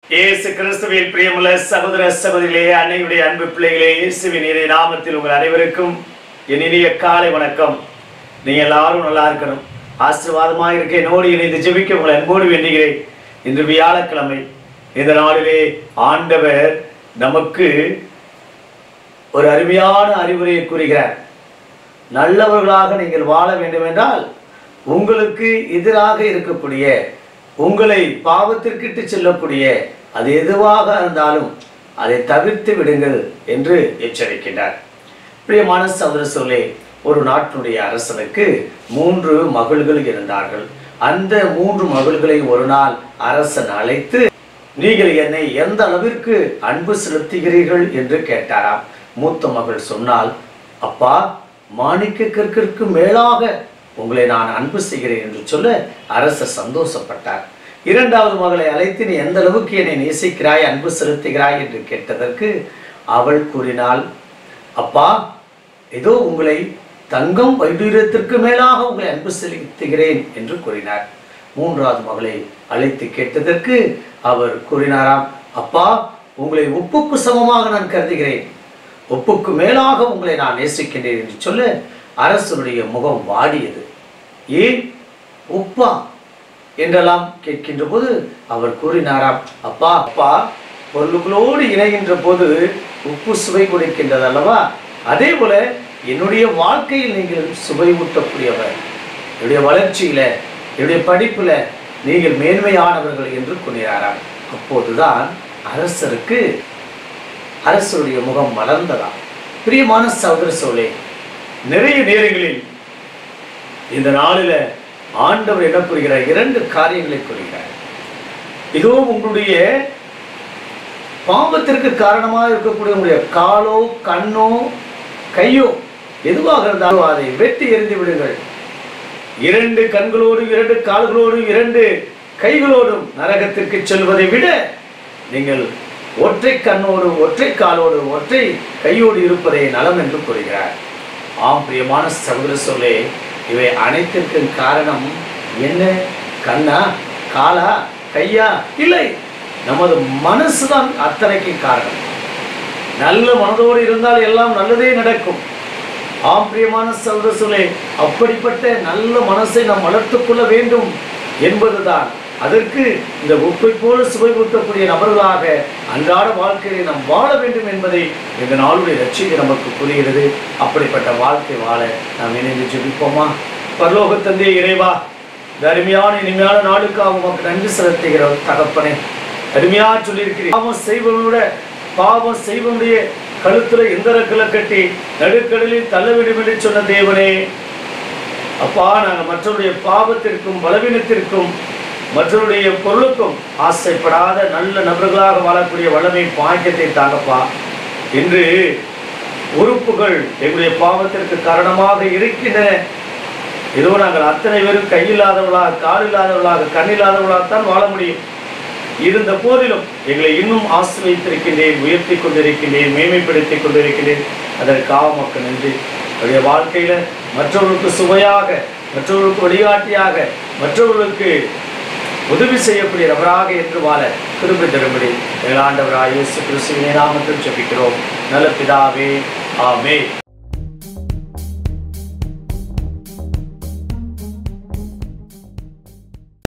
இயேசு கிறிஸ்துவில் பிரியமுள்ள சகோதர சகோதரிகளே அன்னையுடைய அன்பு பிள்ளைகளே இயேசுவின் இறை நாமத்தில் உங்கள் அனைவருக்கும் என் இனிய காலை வணக்கம் நீங்க எல்லாரும் நல்லா இருக்கணும் ஆசீர்வாதமாக இருக்க என்னோடு இணைந்து ஜெபிக்க உங்களை அன்போடு வேண்டுகிறேன் இன்று வியாழக்கிழமை இந்த நாளிலே ஆண்டவர் நமக்கு ஒரு அருமையான அறிவுரையை கூறுகிறார் நல்லவர்களாக நீங்கள் வாழ வேண்டும் என்றால் உங்களுக்கு எதிராக இருக்கக்கூடிய உங்களை பாவத்திற்கிட்டு செல்லக்கூடிய அது எதுவாக இருந்தாலும் அதை தவிர்த்து விடுங்கள் என்று எச்சரிக்கின்றார் பிரியமான சகோதர சொல்லே ஒரு நாட்டினுடைய அரசனுக்கு மூன்று மகள்கள் இருந்தார்கள் அந்த மூன்று மகள்களை ஒரு நாள் அரசன் அழைத்து நீங்கள் என்னை எந்த அளவிற்கு அன்பு செலுத்துகிறீர்கள் என்று கேட்டாராம் மூத்த மகள் சொன்னால் அப்பா மாணிக்க கற்கிற்கு மேலாக உங்களை நான் அன்பு செய்கிறேன் என்று சொல்ல அரசர் சந்தோஷப்பட்டார் இரண்டாவது மகளை அழைத்து நீ எந்த அளவுக்கு என்னை நேசிக்கிறாய் அன்பு செலுத்துகிறாய் என்று கேட்டதற்கு அவள் கூறினாள் அப்பா ஏதோ உங்களை தங்கம் வைடூரியத்திற்கு மேலாக உங்களை அன்பு செலுத்துகிறேன் என்று கூறினார் மூன்றாவது மகளை அழைத்து கேட்டதற்கு அவர் கூறினாராம் அப்பா உங்களை உப்புக்கு சமமாக நான் கருதுகிறேன் உப்புக்கு மேலாக உங்களை நான் நேசிக்கின்றேன் என்று சொல்ல அரசனுடைய முகம் வாடியது ஏன் உப்பா என்றெல்லாம் கேட்கின்ற போது அவர் கூறினாராம் அப்பா அப்பா பொருள்களோடு இணைகின்ற போது உப்பு சுவை கொடுக்கின்றது அல்லவா அதே போல என்னுடைய வாழ்க்கையில் நீங்கள் சுவை ஊட்டக்கூடியவர் என்னுடைய வளர்ச்சியில என்னுடைய படிப்புல நீங்கள் மேன்மையானவர்கள் என்று கூறினாராம் அப்போதுதான் அரசருக்கு அரசருடைய முகம் மலர்ந்ததாம் பிரியமான சகோதர சோழே நிறைய நேரங்களில் இந்த நாளில ஆண்டவர் என்ன கூறுகிறார் இரண்டு காரியங்களை கூறுகிறார் இதோ உங்களுடைய பாவத்திற்கு காரணமாக இருக்கக்கூடிய உங்களுடைய காலோ கண்ணோ கையோ எதுவாக இருந்தாலும் அதை வெட்டி எறிந்து விடுங்கள் இரண்டு கண்களோடும் இரண்டு கால்களோடும் இரண்டு கைகளோடும் நரகத்திற்கு செல்வதை விட நீங்கள் ஒற்றை கண்ணோடு ஒற்றை காலோடு ஒற்றை கையோடு இருப்பதே நலம் என்று கூறுகிறார் ஆம் பிரியமான சகோதர சொல்லே இவை அனைத்திற்கும் காரணம் என்ன கண்ணா காலா கையா இல்லை நமது மனசுதான் அத்தனைக்கு காரணம் நல்ல மனதோடு இருந்தால் எல்லாம் நல்லதே நடக்கும் ஆம் பிரியமான சகோதர சொல்லே அப்படிப்பட்ட நல்ல மனசை நாம் வளர்த்துக் கொள்ள வேண்டும் என்பதுதான் அதற்கு இந்த உப்பை போல சுவை ஊட்டக்கூடிய நபர்களாக அன்றாட வாழ்க்கையை நாம் வாழ வேண்டும் என்பதை இந்த நாளுடைய லட்சியம் நமக்கு புரிகிறது அப்படிப்பட்ட வாழ்க்கை வாழ நாம் இணைந்து ஜெபிப்போமா பரலோக தந்தை இறைவா இந்த அருமையான இனிமையான நாளுக்காக உமக்கு நன்றி செலுத்துகிறோம் தகப்பனே அருமையா சொல்லியிருக்கிறேன் பாவம் செய்வனோட பாவம் செய்வனுடைய கழுத்துல எந்திரக்கில கட்டி நடுக்கடலில் தள்ள வேண்டும் என்று சொன்ன தேவனே அப்பா நாங்கள் மற்றவருடைய பாவத்திற்கும் பலவீனத்திற்கும் மற்றவருடைய பொருளுக்கும் ஆசைப்படாத நல்ல நபர்களாக வாழக்கூடிய வல்லமை பாக்கியத்தை தாங்கப்பா என்று உறுப்புகள் எங்களுடைய பாவத்திற்கு காரணமாக இருக்கின்றன ஏதோ நாங்கள் அத்தனை பேரும் கையில்லாதவர்களாக கால் இல்லாதவர்களாக கண் இல்லாதவர்களாகத்தான் வாழ முடியும் இருந்த போதிலும் எங்களை இன்னும் ஆசிர்வதித்திருக்கின்றேன் உயர்த்தி கொண்டிருக்கின்றேன் மேன்மைப்படுத்திக் கொண்டிருக்கின்றேன் அதற்காக மக்கள் நன்றி என்னுடைய வாழ்க்கையில மற்றவர்களுக்கு சுவையாக மற்றவர்களுக்கு வழிகாட்டியாக மற்றவர்களுக்கு உதவி செய்யக்கூடிய நபராக என்று வாழ திரும்ப தரும்படி எங்கள் ஆண்டவராக இயேசு கிறிஸ்துவினை நாமத்தில் ஜெபிக்கிறோம் நல்ல பிதாவே ஆமே